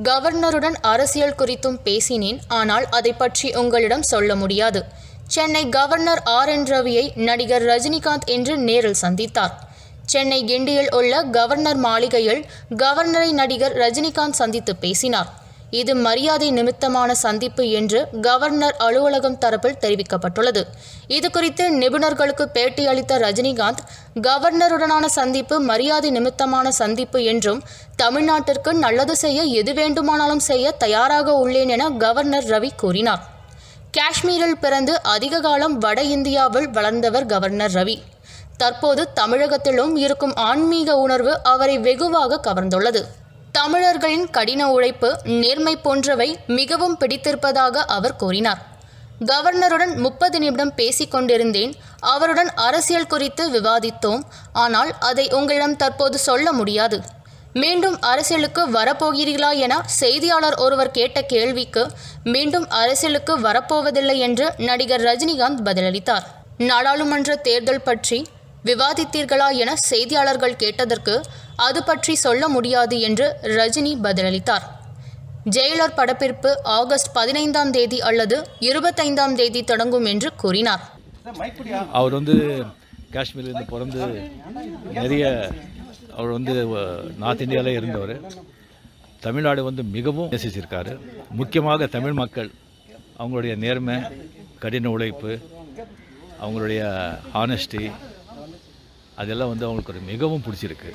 கவர்னருடன் அரசியல் குறித்தும் பேசினேன் ஆனால் அதை பற்றி உங்களிடம் சொல்ல முடியாது சென்னை கவர்னர் ஆர் என் ரவியை நடிகர் ரஜினிகாந்த் இன்று நேரில் சந்தித்தார் சென்னை கிண்டியில் உள்ள கவர்னர் மாளிகையில் கவர்னரை நடிகர் ரஜினிகாந்த் சந்தித்து பேசினார் இது மரியாதை நிமித்தமான சந்திப்பு என்று கவர்னர் அலுவலகம் தரப்பில் தெரிவிக்கப்பட்டுள்ளது இது குறித்து நிபுணர்களுக்கு பேட்டியளித்த ரஜினிகாந்த் கவர்னருடனான சந்திப்பு மரியாதை நிமித்தமான சந்திப்பு என்றும் தமிழ்நாட்டிற்கு நல்லது செய்ய எது வேண்டுமானாலும் செய்ய தயாராக உள்ளேன் என கவர்னர் ரவி கூறினார் காஷ்மீரில் பிறந்து அதிக காலம் வட இந்தியாவில் வளர்ந்தவர் கவர்னர் ரவி தற்போது தமிழகத்திலும் இருக்கும் ஆன்மீக உணர்வு அவரை வெகுவாக கவர்ந்துள்ளது தமிழர்களின் கடின உழைப்பு நேர்மை போன்றவை மிகவும் பிடித்திருப்பதாக அவர் கூறினார் கவர்னருடன் முப்பது நிமிடம் பேசிக் கொண்டிருந்தேன் அவருடன் அரசியல் குறித்து விவாதித்தோம் ஆனால் அதை உங்களிடம் தற்போது சொல்ல முடியாது மீண்டும் அரசியலுக்கு வரப்போகிறீர்களா என செய்தியாளர் ஒருவர் கேட்ட கேள்விக்கு மீண்டும் அரசியலுக்கு வரப்போவதில்லை என்று நடிகர் ரஜினிகாந்த் பதிலளித்தார் நாடாளுமன்ற தேர்தல் பற்றி விவாதித்தீர்களா என செய்தியாளர்கள் கேட்டதற்கு அது பற்றி சொல்ல முடியாது என்று ரஜினி பதிலளித்தார் ஜெயிலர் படப்பிடிப்பு ஆகஸ்ட் பதினைந்தாம் தேதி அல்லது இருபத்தைந்தாம் தேதி தொடங்கும் என்று கூறினார் அவர் வந்து காஷ்மீர்லேருந்து பிறந்து நிறைய அவர் வந்து அஹ், நார்த் இந்தியாவிலே இருந்தவர் தமிழ்நாடு வந்து மிகவும் நேசிச்சிருக்காரு முக்கியமாக தமிழ் மக்கள் அவங்களுடைய நேர்மை கடின உழைப்பு அவங்களுடைய ஹானஸ்டி அதெல்லாம் வந்து அவங்களுக்கு ஒரு மிகவும் பிடிச்சிருக்கு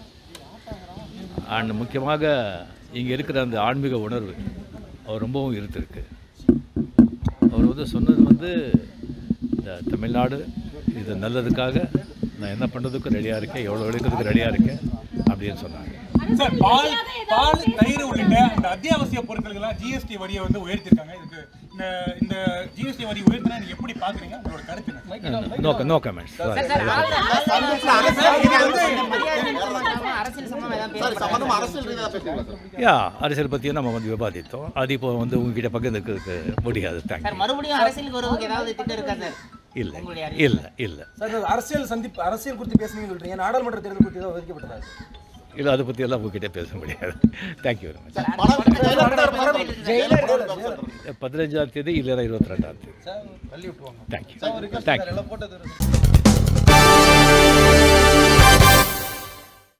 அண்ட் முக்கியமாக இங்கே இருக்கிற அந்த ஆன்மீக உணர்வு அவர் ரொம்பவும் இருந்திருக்கு அவர் வந்து சொன்னது வந்து இந்த தமிழ்நாடு இது நல்லதுக்காக நான் என்ன பண்ணுறதுக்கு ரெடியாக இருக்கேன் எவ்வளோ உழைக்கிறதுக்கு ரெடியாக இருக்கேன் அப்படின்னு சொன்னாங்க சார் பால் பால் தயிர் உள்ளிட்ட இந்த அத்தியாவசிய பொருட்களுக்கெல்லாம் ஜிஎஸ்டி வரியை வந்து உயர்த்திருக்காங்க இதுக்கு இந்த இந்த ஜிஎஸ்டி வரி உயர்த்தினா நீங்க எப்படி பாக்குறீங்க உங்களோட கருத்து என்ன? நோ நோ கமெண்ட்ஸ் யா அரசியல் பற்றியும் நம்ம வந்து விவாதித்தோம் அது இப்போ வந்து உங்ககிட்ட பகிர்ந்துக்கிறதுக்கு முடியாது தேங்க்யூ மறுபடியும் அரசியலுக்கு வருவதுக்கு ஏதாவது திட்டம் இருக்கா சார் இல்லை இல்லை இல்லை சார் இந்த அரசியல் சந்திப்பு அரசியல் குறித்து பேசுனீங்கன்னு சொல்றீங்க நாடாளுமன்ற தேர்தல் குறித்து ஏதாவது ஒதுக்கப்பட்டதா இல்லை அதை பற்றி எல்லாம் உங்ககிட்ட பேச முடியாது தேங்க்யூ வெரி மச் பதினஞ்சாம் தேதி இல்லைன்னா இருபத்தி ரெண்டாம் தேதி தேங்க்யூ தேங்க்யூ